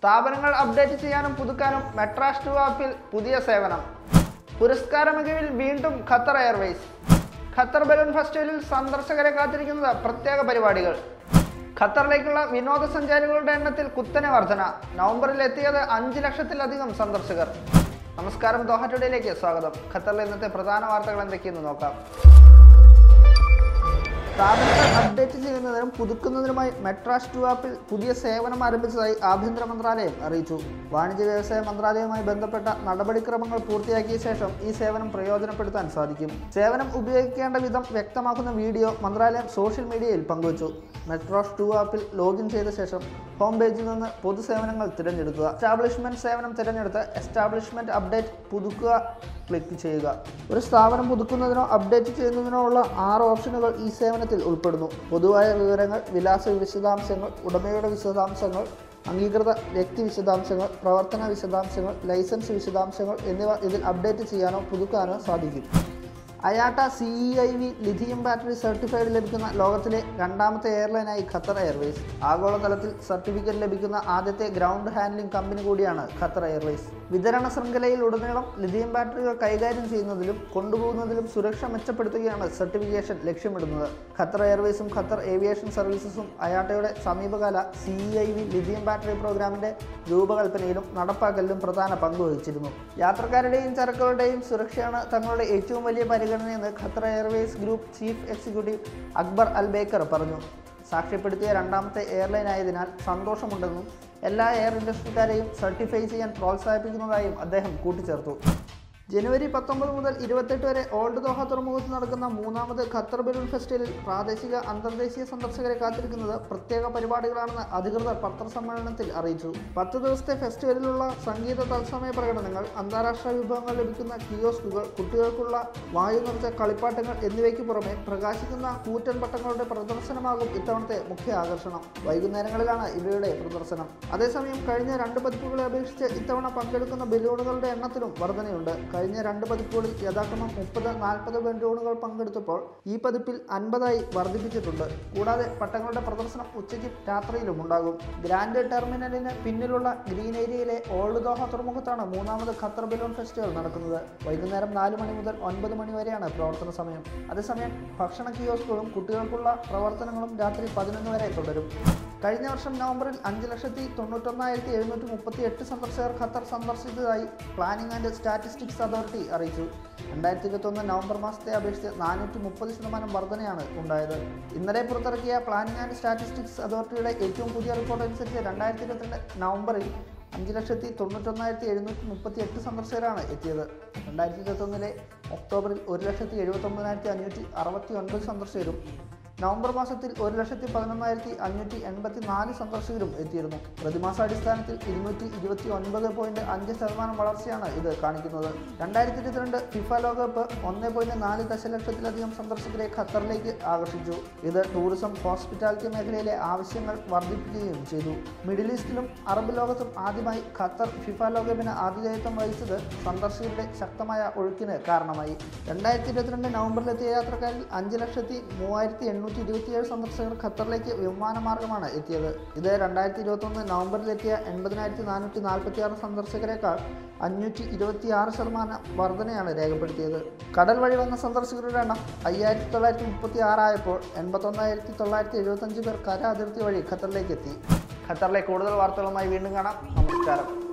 സ്ഥാപനങ്ങൾ അപ്ഡേറ്റ് ചെയ്യാനും പുതുക്കാനും മെട്രാസ് ടു ആപ്പിൽ പുതിയ സേവനം പുരസ്കാര മികവിൽ വീണ്ടും ഖത്തർ എയർവേസ് ഖത്തർ ബലൂൺ ഫെസ്റ്റിവലിൽ സന്ദർശകരെ കാത്തിരിക്കുന്നത് പ്രത്യേക പരിപാടികൾ ഖത്തറിലേക്കുള്ള വിനോദസഞ്ചാരികളുടെ എണ്ണത്തിൽ കുത്തനെ വർധന നവംബറിൽ എത്തിയത് അഞ്ച് ലക്ഷത്തിലധികം സന്ദർശകർ നമസ്കാരം ദോഹ ടുഡേയിലേക്ക് സ്വാഗതം ഖത്തറിലെ ഇന്നത്തെ പ്രധാന വാർത്തകൾ എന്തൊക്കെയെന്ന് നോക്കാം സ്ഥാപനങ്ങൾ അപ്ഡേറ്റ് ചെയ്യുന്നതിനും പുതുക്കുന്നതിനുമായി മെട്രാസ് ടു ആപ്പിൽ പുതിയ സേവനം ആരംഭിച്ചതായി ആഭ്യന്തര മന്ത്രാലയം അറിയിച്ചു വാണിജ്യ വ്യവസായ മന്ത്രാലയവുമായി ബന്ധപ്പെട്ട നടപടിക്രമങ്ങൾ പൂർത്തിയാക്കിയ ശേഷം ഈ സേവനം പ്രയോജനപ്പെടുത്താൻ സാധിക്കും സേവനം ഉപയോഗിക്കേണ്ട വിധം വ്യക്തമാക്കുന്ന വീഡിയോ മന്ത്രാലയം സോഷ്യൽ മീഡിയയിൽ പങ്കുവച്ചു മെട്രോസ് ടു ആപ്പിൽ ലോഗിൻ ചെയ്ത ശേഷം ഹോം പേജിൽ നിന്ന് പൊതുസേവനങ്ങൾ തിരഞ്ഞെടുക്കുക എസ്റ്റാബ്ലിഷ്മെന്റ് സേവനം തിരഞ്ഞെടുത്ത് എസ്റ്റാബ്ലിഷ്മെന്റ് അപ്ഡേറ്റ് പുതുക്കുക ക്ലിക്ക് ചെയ്യുക ഒരു സ്ഥാപനം പുതുക്കുന്നതിനോ അപ്ഡേറ്റ് ചെയ്യുന്നതിനോ ഉള്ള ആറ് ഓപ്ഷനുകൾ ഈ സേവനത്തിൽ ഉൾപ്പെടുന്നു പൊതുവായ വിവരങ്ങൾ വിലാസ വിശദാംശങ്ങൾ ഉടമയുടെ വിശദാംശങ്ങൾ അംഗീകൃത വ്യക്തി വിശദാംശങ്ങൾ പ്രവർത്തന വിശദാംശങ്ങൾ ലൈസൻസ് വിശദാംശങ്ങൾ എന്നിവ ഇതിൽ അപ്ഡേറ്റ് ചെയ്യാനോ പുതുക്കാനോ സാധിക്കും IATA C E I V lithium battery certified ലഭിക്കുന്ന ലോകത്തിലെ രണ്ടാമത്തെ എയർലൈനായി ഖത്തർ എയർവേസ് ആഗോളതലത്തിൽ സർട്ടിഫിക്കറ്റ് ലഭിക്കുന്ന ആദ്യത്തെ ഗ്രൗണ്ട് ഹാൻഡ്ലിംഗ് കമ്പനി കൂടിയാണ് ഖത്തർ എയർവേസ് വിതരണ ശൃംഖലയിൽ ഉടനീളം ലിഥിയം ബാറ്ററികൾ കൈകാര്യം ചെയ്യുന്നതിലും കൊണ്ടുപോകുന്നതിലും സുരക്ഷ മെച്ചപ്പെടുത്തുകയാണ് സർട്ടിഫിക്കേഷൻ ലക്ഷ്യമിടുന്നത് ഖത്തർ എയർവേസും ഖത്തർ ഏവിയേഷൻ സർവീസസും അയാട്ടയുടെ സമീപകാല C E I V lithium battery പ്രോഗ്രാമിന്റെ രൂപകൽപ്പനയിലും നടപ്പാക്കലിലും പ്രധാന പങ്ക് വഹിച്ചിരുന്നു യാത്രക്കാരുടെയും ചരക്കുകളുടെയും സുരക്ഷയാണ് തങ്ങളുടെ ഏറ്റവും വലിയ പരിഗണനയെന്ന് Qatar Airways group chief executive Akbar Al Baker പറഞ്ഞു സാക്ഷ്യപ്പെടുത്തിയ രണ്ടാമത്തെ എയർലൈൻ ആയതിനാൽ സന്തോഷമുണ്ടെന്നും എല്ലാ എയർ ഇൻഡസ്ട്രിക്കാരെയും സർട്ടിഫൈ ചെയ്യാൻ പ്രോത്സാഹിപ്പിക്കുന്നതായും അദ്ദേഹം കൂട്ടിച്ചേർത്തു ജനുവരി പത്തൊമ്പത് മുതൽ ഇരുപത്തെട്ട് വരെ ഓൾഡ് ദോഹ തുറമുഖത്ത് നടക്കുന്ന മൂന്നാമത് ഖത്തർ ബലൂൺ ഫെസ്റ്റിവലിൽ പ്രാദേശിക അന്തർദേശീയ സന്ദർശകരെ കാത്തിരിക്കുന്നത് പ്രത്യേക പരിപാടികളാണെന്ന് അധികൃതർ പത്രസമ്മേളനത്തിൽ അറിയിച്ചു പത്ത് ദിവസത്തെ ഫെസ്റ്റിവലിലുള്ള സംഗീത തത്സമയ പ്രകടനങ്ങൾ അന്താരാഷ്ട്ര വിഭവങ്ങൾ ലഭിക്കുന്ന കിയോസ്കുകൾ കുട്ടികൾക്കുള്ള വായു നിറച്ച കളിപ്പാട്ടങ്ങൾ എന്നിവയ്ക്ക് പുറമെ പ്രകാശിക്കുന്ന കൂറ്റൻ പട്ടങ്ങളുടെ പ്രദർശനമാകും ഇത്തവണത്തെ മുഖ്യ ആകർഷണം വൈകുന്നേരങ്ങളിലാണ് ഇവയുടെ പ്രദർശനം അതേസമയം കഴിഞ്ഞ രണ്ട് പതിപ്പുകളെ അപേക്ഷിച്ച് ഇത്തവണ പങ്കെടുക്കുന്ന ബലൂണുകളുടെ എണ്ണത്തിലും വർധനയുണ്ട് കഴിഞ്ഞ രണ്ട് പതിപ്പുകളിൽ യഥാക്രമം മുപ്പത് നാൽപ്പത് ബലൂണുകൾ പങ്കെടുത്തപ്പോൾ ഈ പതിപ്പിൽ അൻപതായി വർദ്ധിപ്പിച്ചിട്ടുണ്ട് കൂടാതെ പട്ടങ്ങളുടെ പ്രദർശനം ഉച്ചയ്ക്കും രാത്രിയിലും ഉണ്ടാകും ഗ്രാൻഡ് ടെർമിനലിന് പിന്നിലുള്ള ഗ്രീൻ ഏരിയയിലെ ഓൾഡ് ദോഹ തുറമുഖത്താണ് മൂന്നാമത് ഖത്തർ ബലൂൺ ഫെസ്റ്റിവൽ നടക്കുന്നത് വൈകുന്നേരം നാല് മണി മുതൽ ഒൻപത് മണി വരെയാണ് പ്രവർത്തന സമയം അതേസമയം ഭക്ഷണ കിയോസ്കുകളും കുട്ടികൾക്കുള്ള പ്രവർത്തനങ്ങളും രാത്രി പതിനൊന്ന് വരെ തുടരും കഴിഞ്ഞ വർഷം നവംബറിൽ അഞ്ച് ലക്ഷത്തി തൊണ്ണൂറ്റൊന്നായിരത്തി എഴുന്നൂറ്റി മുപ്പത്തി എട്ട് സന്ദർശകർ ഖത്തർ സന്ദർശിച്ചതായി പ്ലാനിംഗ് ആൻഡ് സ്റ്റാറ്റിസ്റ്റിക്സ് അതോറിറ്റി അറിയിച്ചു രണ്ടായിരത്തി ഇരുപത്തൊന്ന് നവംബർ മാസത്തെ അപേക്ഷിച്ച് നാനൂറ്റി മുപ്പത് ശതമാനം വർധനയാണ് ഉണ്ടായത് ഇന്നലെ പുറത്തിറക്കിയ പ്ലാനിംഗ് ആൻഡ് സ്റ്റാറ്റിസ്റ്റിക്സ് അതോറിറ്റിയുടെ ഏറ്റവും പുതിയ റിപ്പോർട്ട് അനുസരിച്ച് രണ്ടായിരത്തി ഇരുപത്തിരണ്ട് നവംബറിൽ അഞ്ച് ലക്ഷത്തി തൊണ്ണൂറ്റൊന്നായിരത്തി എഴുന്നൂറ്റി മുപ്പത്തി എട്ട് സന്ദർശകരാണ് എത്തിയത് രണ്ടായിരത്തി ഇരുപത്തൊന്നിലെ ഒക്ടോബറിൽ ഒരു ലക്ഷത്തി എഴുപത്തൊമ്പതിനായിരത്തി അഞ്ഞൂറ്റി അറുപത്തി ഒൻപത് സന്ദർശകരും നവംബർ മാസത്തിൽ ഒരു ലക്ഷത്തി പതിനൊന്നായിരത്തി അഞ്ഞൂറ്റി എൺപത്തി നാല് സന്ദർശകരും എത്തിയിരുന്നു പ്രതിമാസാടിസ്ഥാനത്തിൽ ഇരുന്നൂറ്റി ഇരുപത്തി ഒൻപത് പോയിന്റ് അഞ്ച് ശതമാനം വളർച്ചയാണ് ഇത് കാണിക്കുന്നത് രണ്ടായിരത്തി ഇരുപത്തിരണ്ട് ഫിഫ ലോകകപ്പ് ഒന്ന് പോയിന്റ് നാല് ദശലക്ഷത്തിലധികം സന്ദർശകരെ ഖത്തറിലേക്ക് ആകർഷിച്ചു ഇത് ടൂറിസം ഹോസ്പിറ്റാലിറ്റി മേഖലയിലെ ആവശ്യങ്ങൾ വർദ്ധിപ്പിക്കുകയും ചെയ്തു മിഡിൽ ഈസ്റ്റിലും അറബ് ലോകത്തും ആദ്യമായി ഖത്തർ ഫിഫ ലോകകപ്പിന് ആതിഥേയത്വം വഹിച്ചത് സന്ദർശകരുടെ ശക്തമായ ഒഴുക്കിന് കാരണമായി രണ്ടായിരത്തി ഇരുപത്തിരണ്ട് നവംബറിലെത്തിയ യാത്രക്കാരിൽ അഞ്ച് ലക്ഷത്തി മൂവായിരത്തി എണ്ണൂറ്റി ഇരുപത്തിയേഴ് സന്ദർശകർ ഖത്തറിലേക്ക് വിമാനമാർഗമാണ് എത്തിയത് ഇത് രണ്ടായിരത്തി ഇരുപത്തൊന്ന് നവംബറിലെത്തിയ എൺപതിനായിരത്തി നാനൂറ്റി നാൽപ്പത്തി ആറ് സന്ദർശകരെക്കാൾ അഞ്ഞൂറ്റി ഇരുപത്തി ആറ് ശതമാനം വർധനയാണ് രേഖപ്പെടുത്തിയത് കടൽ വഴി വന്ന സന്ദർശകരുടെ എണ്ണം അയ്യായിരത്തി തൊള്ളായിരത്തി മുപ്പത്തി ആറായപ്പോൾ എൺപത്തൊന്നായിരത്തി തൊള്ളായിരത്തി എഴുപത്തഞ്ച് പേർ കര അതിർത്തി വഴി ഖത്തറിലേക്ക് എത്തി ഖത്തറിലെ കൂടുതൽ വാർത്തകളുമായി വീണ്ടും കാണാം നമസ്കാരം